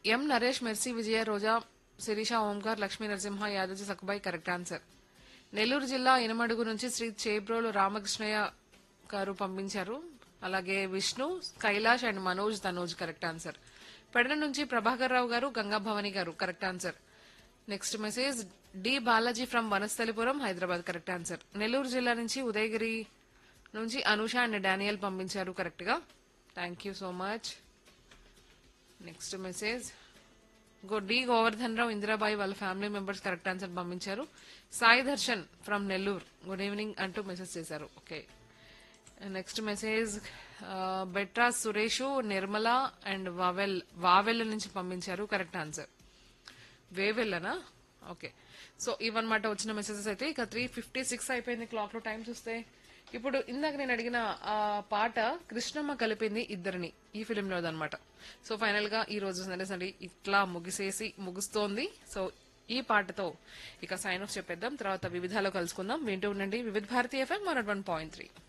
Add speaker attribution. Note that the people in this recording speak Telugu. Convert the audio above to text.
Speaker 1: ఎం Naresh Mercy Vijaya Roja Sirisha Omkar Lakshmi Narasimha Yadav Sakubai correct answer Nellore జిల్లా ఇనమడుగు నుంచి శ్రీ చేబ్రోలు రామకృష్ణయ్య గారు పంపించారు అలాగే Vishnu Kailash and Manoj Tanoj correct answer Pedana నుంచి Prabhakar Rao garu Ganga Bhavani garu correct answer next message D Balaji from Vanasthalipuram Hyderabad correct answer Nellore జిల్లా నుంచి ఉదయగిరి నుంచి అనూష అండ్ డానియల్ పంపించారు కరెక్ట్ గా thank you so much next message గో డి గోవర్ధన్ రావు ఇందిరాబాయి వాళ్ళ ఫ్యామిలీ మెంబర్స్ కరెక్ట్ ఆన్సర్ పంపించారు Sai Darshan from Nellore good evening అంటూ మెసేజ్ చేశారు ఓకే నెక్స్ట్ మెసేజ్ బెట్రా సురేష్ నిర్మల అండ్ వావెల్ వావెల్ నుంచి పంపించారు కరెక్ట్ ఆన్సర్ వేవెల్లనా ఓకే సో ఇవన్నమాట వచ్చిన మెసేజెస్ అయితే ఇక త్రీ ఫిఫ్టీ సిక్స్ అయిపోయింది క్లాక్ లో టైం చూస్తే ఇప్పుడు ఇందాక నేను అడిగిన ఆ పాట కృష్ణమ్మ కలిపింది ఇద్దరిని ఈ ఫిలిం లో అనమాట సో ఫైనల్ గా ఈ రోజు సండే సండే ఇట్లా ముగిసేసి ముగుస్తోంది సో ఈ పాటతో ఇక సైన్ ఆఫ్ చెప్పేద్దాం తర్వాత వివిధాలో కలుసుకుందాం వింటూ ఉండండి వివిధ భారతీయ ఎఫ్ఎం వన్ పాయింట్ త్రీ